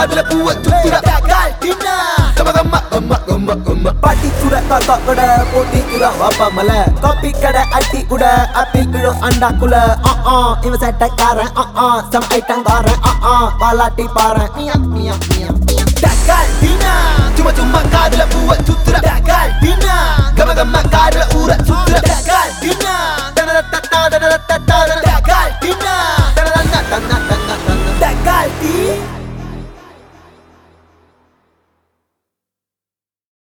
காதுல பூவ சுத்துற காட்டினா கமகம்மா அம்மா அம்மா அம்மா பாட்டி கூட காக்கா கூட போட்டி கூட வாப்பா மல காப்பி கடை அட்டி கூட ஆப்பிள் கிலோ அண்டா குல இவன் சட்டக்காரன் சம் ஐட்டங்காரன் பாலாட்டி பாறேன் மியா மியா மியா காட்டினா சும்மா சும்மா காதுல பூவ சுத்துற காட்டினா கமகம்மா காதுல ஊற சுத்துற